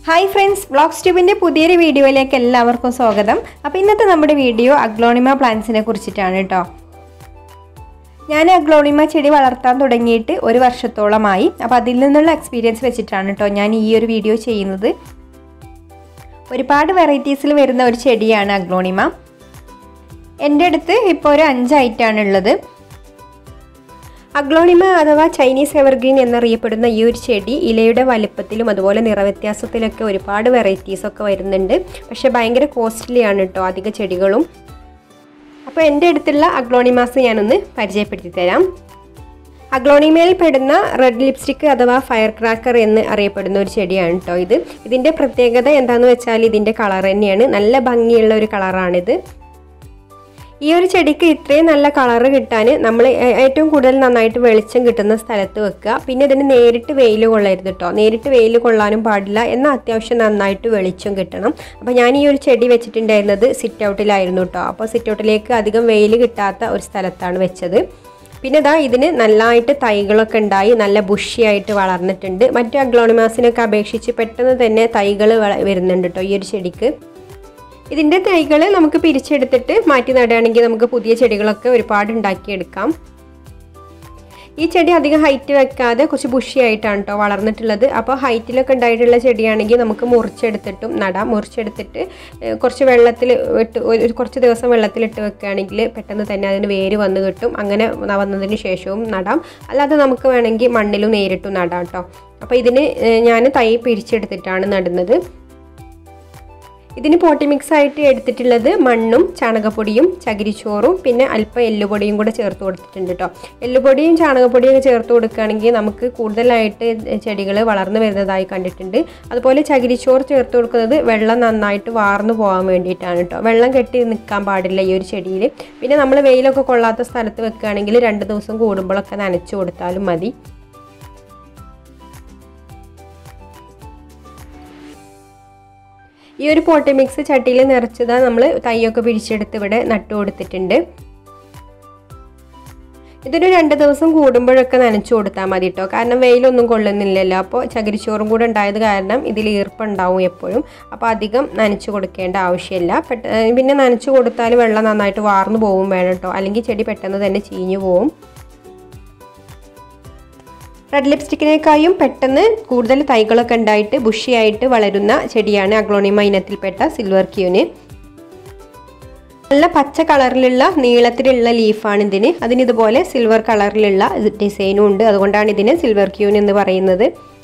hi friends blogs ട്യൂബിൻ്റെ പുതിയൊരു വീഡിയോയിലേക്ക് എല്ലാവർക്കും സ്വാഗതം അപ്പോൾ ഇന്നത്തെ നമ്മുടെ വീഡിയോ അഗ്ലോണിമ പ്ലാന്റ്സിനെ കുറിച്ചിട്ടാണ് കേട്ടോ ഞാൻ അഗ്ലോണിമ ചെടി വളർത്താൻ തുടങ്ങിയിട്ട് ഒരു വർഷത്തോളമായി അപ്പോൾ അതിൽ നിന്നുള്ള എക്സ്പീരിയൻസ് വെച്ചിട്ടാണ് കേട്ടോ ഞാൻ ഈ ഒരു വീഡിയോ ചെയ്യുന്നത് ഒരുപാട് വെറൈറ്റീസിൽ വരുന്ന ഒരു ചെടിയാണ് അഗ്ലോണിമ എൻ്റെ അടുത്ത് ഇപ്പോൾ ഒരു അഞ്ചായിട്ടാണ് ഉള്ളത് അഗ്ലോണിമ അഥവാ ചൈനീസ് എവർഗ്രീൻ എന്നറിയപ്പെടുന്ന ഈ ഒരു ചെടി ഇലയുടെ വലുപ്പത്തിലും അതുപോലെ നിറവ്യത്യാസത്തിലൊക്കെ ഒരുപാട് വെറൈറ്റീസ് ഒക്കെ വരുന്നുണ്ട് പക്ഷേ ഭയങ്കര കോസ്റ്റ്ലി ആണ് കേട്ടോ അധിക ചെടികളും അപ്പോൾ എൻ്റെ അടുത്തുള്ള അഗ്ലോണിമാസ് ഞാനൊന്ന് പരിചയപ്പെടുത്തി തരാം അഗ്ലോണിമയിൽ പെടുന്ന റെഡ് ലിപ്സ്റ്റിക് അഥവാ ഫയർ ക്രാക്കർ എന്ന് അറിയപ്പെടുന്ന ഒരു ചെടിയാണ് കേട്ടോ ഇത് ഇതിൻ്റെ പ്രത്യേകത എന്താണെന്ന് വെച്ചാൽ ഇതിൻ്റെ കളർ തന്നെയാണ് നല്ല ഭംഗിയുള്ള ഒരു കളറാണിത് ഈ ഒരു ചെടിക്ക് ഇത്രയും നല്ല കളറ് കിട്ടാൻ നമ്മൾ ഏറ്റവും കൂടുതൽ നന്നായിട്ട് വെളിച്ചം കിട്ടുന്ന സ്ഥലത്ത് വെക്കുക പിന്നെ ഇതിന് നേരിട്ട് വെയിൽ കൊള്ളരുത് കേട്ടോ നേരിട്ട് വെയിൽ കൊള്ളാനും പാടില്ല എന്നാൽ അത്യാവശ്യം നന്നായിട്ട് വെളിച്ചം കിട്ടണം അപ്പോൾ ഞാൻ ഈ ഒരു ചെടി വെച്ചിട്ടുണ്ടായിരുന്നത് സിറ്റ് ഔട്ടിലായിരുന്നു കേട്ടോ അപ്പോൾ സിറ്റ് ഔട്ടിലേക്ക് അധികം വെയിൽ കിട്ടാത്ത ഒരു സ്ഥലത്താണ് വെച്ചത് പിന്നെ ഇതാ ഇതിന് നല്ലതായിട്ട് തൈകളൊക്കെ ഉണ്ടായി നല്ല ബുഷിയായിട്ട് വളർന്നിട്ടുണ്ട് മറ്റു അഗ്ലോണിമാസിനൊക്കെ അപേക്ഷിച്ച് പെട്ടെന്ന് തന്നെ തൈകൾ വരുന്നുണ്ട് കേട്ടോ ഈ ഒരു ചെടിക്ക് ഇതിൻ്റെ തൈകൾ നമുക്ക് പിരിച്ചെടുത്തിട്ട് മാറ്റി നടുകയാണെങ്കിൽ നമുക്ക് പുതിയ ചെടികളൊക്കെ ഒരുപാട് ഉണ്ടാക്കിയെടുക്കാം ഈ ചെടി അധികം ഹൈറ്റ് വെക്കാതെ കുറച്ച് ബുഷിയായിട്ടാണ് കേട്ടോ വളർന്നിട്ടുള്ളത് അപ്പോൾ ഹൈറ്റിലൊക്കെ ഉണ്ടായിട്ടുള്ള ചെടിയാണെങ്കിൽ നമുക്ക് മുറിച്ചെടുത്തിട്ടും നടാം മുറിച്ചെടുത്തിട്ട് കുറച്ച് വെള്ളത്തിൽ ഇട്ട് ഒരു കുറച്ച് ദിവസം വെള്ളത്തിലിട്ട് വെക്കുകയാണെങ്കിൽ പെട്ടെന്ന് തന്നെ അതിന് വേര് വന്ന് കിട്ടും അങ്ങനെ വന്നതിന് ശേഷവും നടാം അല്ലാതെ നമുക്ക് വേണമെങ്കിൽ മണ്ണിലും നേരിട്ടും നടാം കേട്ടോ അപ്പോൾ ഇതിന് ഞാൻ തൈ പിരിച്ചെടുത്തിട്ടാണ് നടുന്നത് ഇതിന് പോട്ടി മിക്സ് ആയിട്ട് എടുത്തിട്ടുള്ളത് മണ്ണും ചാണകപ്പൊടിയും ചകിരിച്ചോറും പിന്നെ അല്പം എല്ലുപൊടിയും കൂടെ ചേർത്ത് കൊടുത്തിട്ടുണ്ട് കേട്ടോ എല്ലുപൊടിയും ചാണകപ്പൊടിയും ഒക്കെ ചേർത്ത് കൊടുക്കുകയാണെങ്കിൽ നമുക്ക് കൂടുതലായിട്ട് ചെടികൾ വളർന്നു വരുന്നതായി കണ്ടിട്ടുണ്ട് അതുപോലെ ചകിരിച്ചോറ് ചേർത്ത് കൊടുക്കുന്നത് വെള്ളം നന്നായിട്ട് വാർന്നു പോകാൻ വേണ്ടിയിട്ടാണ് കേട്ടോ വെള്ളം കെട്ടി നിൽക്കാൻ പാടില്ല ഈ ഒരു ചെടിയിൽ പിന്നെ നമ്മൾ വെയിലൊക്കെ കൊള്ളാത്ത സ്ഥലത്ത് വെക്കുകയാണെങ്കിൽ രണ്ട് ദിവസം കൂടുമ്പോഴൊക്കെ നനച്ചു കൊടുത്താലും മതി ഈ ഒരു പോട്ടി മിക്സ് ചട്ടിയിൽ നിറച്ചതാ നമ്മൾ തൈയൊക്കെ പിരിച്ചെടുത്ത് ഇവിടെ നട്ടു കൊടുത്തിട്ടുണ്ട് ഇതൊരു രണ്ട് ദിവസം കൂടുമ്പോഴൊക്കെ നനച്ചു കൊടുത്താൽ മതി കേട്ടോ കാരണം വെയിലൊന്നും കൊള്ളുന്നില്ലല്ലോ അപ്പോൾ ചകിരിച്ചോറും കൂടെ ഉണ്ടായത് കാരണം ഇതിൽ ഈർപ്പുണ്ടാവും എപ്പോഴും അപ്പോൾ അധികം നനച്ചു കൊടുക്കേണ്ട ആവശ്യമില്ല പെട്ട പിന്നെ നനച്ചു കൊടുത്താൽ വെള്ളം നന്നായിട്ട് വാർന്നു പോവും വേണം കേട്ടോ അല്ലെങ്കിൽ ചെടി പെട്ടെന്ന് തന്നെ ചീഞ്ഞു പോവും റെഡ് ലിപ്സ്റ്റിക്കിനേക്കാളും പെട്ടെന്ന് കൂടുതൽ തൈകളൊക്കെ ഉണ്ടായിട്ട് ബുഷിയായിട്ട് വളരുന്ന ചെടിയാണ് അഗ്ലോണിമ ഇനത്തിൽപ്പെട്ട സിൽവർ ക്യൂന് നല്ല പച്ച കളറിലുള്ള നീളത്തിലുള്ള ലീഫാണ് ഇതിന് അതിന് ഇതുപോലെ സിൽവർ കളറിലുള്ള ഡിസൈനും ഉണ്ട് അതുകൊണ്ടാണ് ഇതിന് സിൽവർ ക്യൂൻ എന്ന് പറയുന്നത്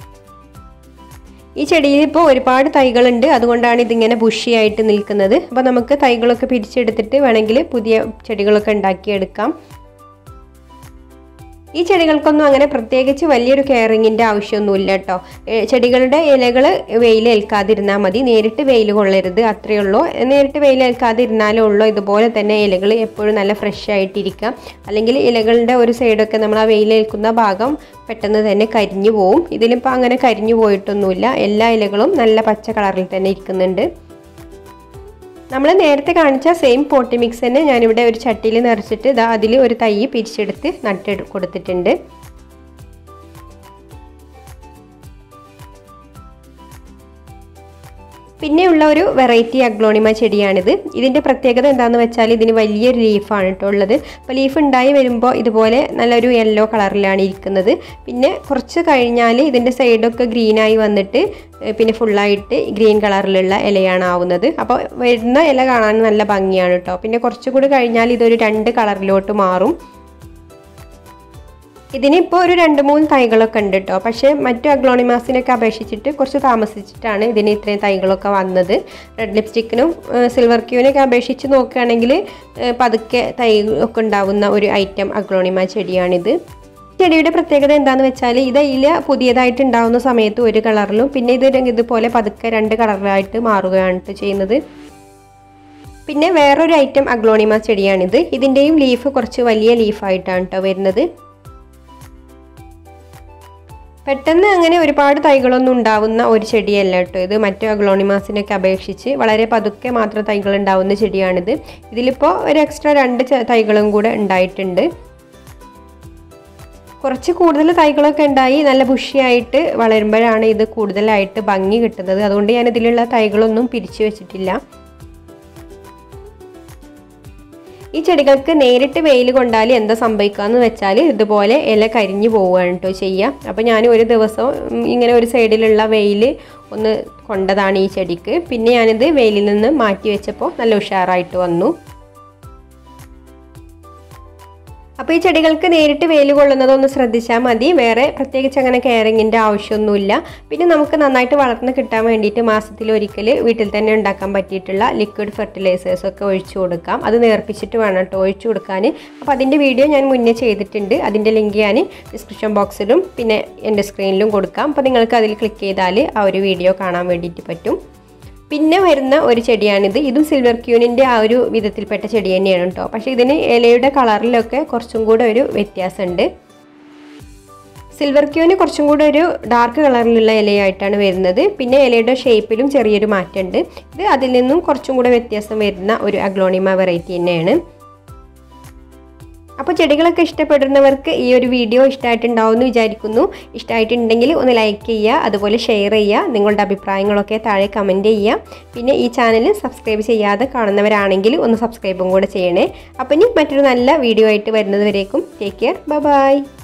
ഈ ചെടിയിൽ ഇപ്പോൾ ഒരുപാട് തൈകളുണ്ട് അതുകൊണ്ടാണ് ഇതിങ്ങനെ ബുഷിയായിട്ട് നിൽക്കുന്നത് അപ്പോൾ നമുക്ക് തൈകളൊക്കെ പിരിച്ചെടുത്തിട്ട് വേണമെങ്കിൽ പുതിയ ചെടികളൊക്കെ ഉണ്ടാക്കിയെടുക്കാം ഈ ചെടികൾക്കൊന്നും അങ്ങനെ പ്രത്യേകിച്ച് വലിയൊരു കെയറിങ്ങിൻ്റെ ആവശ്യമൊന്നുമില്ല കേട്ടോ ചെടികളുടെ ഇലകൾ വെയിലേൽക്കാതിരുന്നാൽ മതി നേരിട്ട് വെയിൽ കൊള്ളരുത് അത്രയേ ഉള്ളൂ നേരിട്ട് വെയിലേൽക്കാതിരുന്നാലേ ഉള്ളൂ ഇതുപോലെ തന്നെ ഇലകൾ എപ്പോഴും നല്ല ഫ്രഷ് ആയിട്ടിരിക്കുക അല്ലെങ്കിൽ ഇലകളുടെ ഒരു സൈഡൊക്കെ നമ്മൾ ആ വെയിലേൽക്കുന്ന ഭാഗം പെട്ടെന്ന് തന്നെ കരിഞ്ഞു പോവും ഇതിലിപ്പോൾ അങ്ങനെ കരിഞ്ഞു പോയിട്ടൊന്നുമില്ല എല്ലാ ഇലകളും നല്ല പച്ച കളറിൽ തന്നെ ഇരിക്കുന്നുണ്ട് നമ്മൾ നേരത്തെ കാണിച്ച സെയിം പോട്ടി മിക്സ് തന്നെ ഞാനിവിടെ ഒരു ചട്ടിയിൽ നിറച്ചിട്ട് ഇതാ അതിൽ ഒരു തൈ പിരിച്ചെടുത്ത് നട്ട് കൊടുത്തിട്ടുണ്ട് പിന്നെയുള്ള ഒരു വെറൈറ്റി അഗ്ലോണിമ ചെടിയാണിത് ഇതിൻ്റെ പ്രത്യേകത എന്താണെന്ന് വെച്ചാൽ ഇതിന് വലിയൊരു ലീഫാണ് കേട്ടോ ഉള്ളത് അപ്പോൾ ലീഫ് ഉണ്ടായി വരുമ്പോൾ ഇതുപോലെ നല്ലൊരു യെല്ലോ കളറിലാണ് ഇരിക്കുന്നത് പിന്നെ കുറച്ച് കഴിഞ്ഞാൽ ഇതിൻ്റെ സൈഡൊക്കെ ഗ്രീനായി വന്നിട്ട് പിന്നെ ഫുള്ളായിട്ട് ഗ്രീൻ കളറിലുള്ള ഇലയാണ് ആവുന്നത് അപ്പോൾ വരുന്ന ഇല കാണാൻ നല്ല ഭംഗിയാണ് കേട്ടോ പിന്നെ കുറച്ചുകൂടി കഴിഞ്ഞാൽ ഇതൊരു രണ്ട് കളറിലോട്ട് മാറും ഇതിനിപ്പോൾ ഒരു രണ്ട് മൂന്ന് തൈകളൊക്കെ ഉണ്ട് കേട്ടോ പക്ഷേ മറ്റു അഗ്ലോണിമാസിനൊക്കെ അപേക്ഷിച്ചിട്ട് കുറച്ച് താമസിച്ചിട്ടാണ് ഇതിന് ഇത്രയും തൈകളൊക്കെ വന്നത് റെഡ് ലിപ്സ്റ്റിക്കിനും സിൽവർ ക്യൂവിനൊക്കെ അപേക്ഷിച്ച് നോക്കുകയാണെങ്കിൽ പതുക്കെ തൈ ഒക്കെ ഉണ്ടാവുന്ന ഒരു ഐറ്റം അഗ്ലോണിമ ചെടിയാണിത് ചെടിയുടെ പ്രത്യേകത എന്താണെന്ന് വെച്ചാൽ ഇത് ഇല പുതിയതായിട്ട് ഉണ്ടാവുന്ന സമയത്ത് ഒരു കളറിലും പിന്നെ ഇത് ഇതുപോലെ പതുക്കെ രണ്ട് കളറിലായിട്ട് മാറുകയാണ് ചെയ്യുന്നത് പിന്നെ വേറൊരു ഐറ്റം അഗ്ലോണിമ ചെടിയാണിത് ഇതിൻ്റെയും ലീഫ് കുറച്ച് വലിയ ലീഫായിട്ടാണ് കേട്ടോ വരുന്നത് പെട്ടെന്ന് അങ്ങനെ ഒരുപാട് തൈകളൊന്നും ഉണ്ടാവുന്ന ഒരു ചെടിയല്ല കേട്ടോ ഇത് മറ്റു അഗ്ലോണിമാസിനൊക്കെ അപേക്ഷിച്ച് വളരെ പതുക്കെ മാത്രം തൈകൾ ഉണ്ടാവുന്ന ചെടിയാണിത് ഇതിലിപ്പോൾ ഒരു എക്സ്ട്രാ രണ്ട് തൈകളും കൂടെ ഉണ്ടായിട്ടുണ്ട് കുറച്ച് കൂടുതൽ തൈകളൊക്കെ ഉണ്ടായി നല്ല ബുഷിയായിട്ട് വളരുമ്പോഴാണ് ഇത് കൂടുതലായിട്ട് ഭംഗി കിട്ടുന്നത് അതുകൊണ്ട് ഞാൻ ഇതിലുള്ള തൈകളൊന്നും പിരിച്ചു വെച്ചിട്ടില്ല ഈ ചെടികൾക്ക് നേരിട്ട് വെയിൽ കൊണ്ടാൽ എന്താ സംഭവിക്കാന്ന് വെച്ചാൽ ഇതുപോലെ ഇല കരിഞ്ഞു പോവുകയാണ് കേട്ടോ ചെയ്യുക അപ്പോൾ ഞാൻ ഒരു ദിവസം ഉം, ഇങ്ങനെ ഒരു സൈഡിലുള്ള വെയിൽ ഒന്ന് കൊണ്ടതാണ് ഈ ചെടിക്ക് പിന്നെ ഞാനിത് വെയിലിൽ നിന്ന് മാറ്റി വെച്ചപ്പോൾ നല്ല ഉഷാറായിട്ട് വന്നു അപ്പോൾ ഈ ചെടികൾക്ക് നേരിട്ട് വെയിൽ കൊള്ളുന്നതൊന്ന് ശ്രദ്ധിച്ചാൽ മതി വേറെ പ്രത്യേകിച്ച് അങ്ങനെ കെയറിങ്ങിൻ്റെ ആവശ്യമൊന്നുമില്ല പിന്നെ നമുക്ക് നന്നായിട്ട് വളർന്ന് കിട്ടാൻ വേണ്ടിയിട്ട് മാസത്തിൽ ഒരിക്കൽ വീട്ടിൽ തന്നെ ഉണ്ടാക്കാൻ പറ്റിയിട്ടുള്ള ലിക്വിഡ് ഫെർട്ടിലൈസേഴ്സ് ഒക്കെ ഒഴിച്ചു കൊടുക്കാം അത് നേർപ്പിച്ചിട്ട് വേണം കേട്ടോ ഒഴിച്ചു കൊടുക്കാൻ അപ്പോൾ അതിൻ്റെ വീഡിയോ ഞാൻ മുന്നേ ചെയ്തിട്ടുണ്ട് അതിൻ്റെ ലിങ്ക് ഞാൻ ഡിസ്ക്രിപ്ഷൻ ബോക്സിലും പിന്നെ എൻ്റെ സ്ക്രീനിലും കൊടുക്കാം അപ്പോൾ നിങ്ങൾക്ക് അതിൽ ക്ലിക്ക് ചെയ്താൽ ആ ഒരു വീഡിയോ കാണാൻ വേണ്ടിയിട്ട് പറ്റും പിന്നെ വരുന്ന ഒരു ചെടിയാണിത് ഇതും സിൽവർ ക്യൂനിൻ്റെ ആ ഒരു വിധത്തിൽപ്പെട്ട ചെടി തന്നെയാണ് കേട്ടോ പക്ഷേ ഇതിന് ഇലയുടെ കളറിലൊക്കെ കുറച്ചും കൂടെ ഒരു വ്യത്യാസമുണ്ട് സിൽവർ ക്യൂന് കുറച്ചും കൂടെ ഒരു ഡാർക്ക് കളറിലുള്ള ഇലയായിട്ടാണ് വരുന്നത് പിന്നെ ഇലയുടെ ഷേപ്പിലും ചെറിയൊരു മാറ്റമുണ്ട് ഇത് അതിൽ നിന്നും കുറച്ചും കൂടെ വ്യത്യാസം വരുന്ന ഒരു അഗ്ലോണിമ വെറൈറ്റി തന്നെയാണ് അപ്പോൾ ചെടികളൊക്കെ ഇഷ്ടപ്പെടുന്നവർക്ക് ഈ ഒരു വീഡിയോ ഇഷ്ടമായിട്ടുണ്ടാവും എന്ന് വിചാരിക്കുന്നു ഇഷ്ടമായിട്ടുണ്ടെങ്കിൽ ഒന്ന് ലൈക്ക് ചെയ്യുക അതുപോലെ ഷെയർ ചെയ്യുക നിങ്ങളുടെ അഭിപ്രായങ്ങളൊക്കെ താഴെ കമൻറ്റ് ചെയ്യുക പിന്നെ ഈ ചാനൽ സബ്സ്ക്രൈബ് ചെയ്യാതെ കാണുന്നവരാണെങ്കിൽ ഒന്ന് സബ്സ്ക്രൈബും കൂടെ ചെയ്യണേ അപ്പം ഇനി മറ്റൊരു നല്ല വീഡിയോ ആയിട്ട് വരുന്നത് വരേക്കും ടേക്ക് കെയർ ബൈ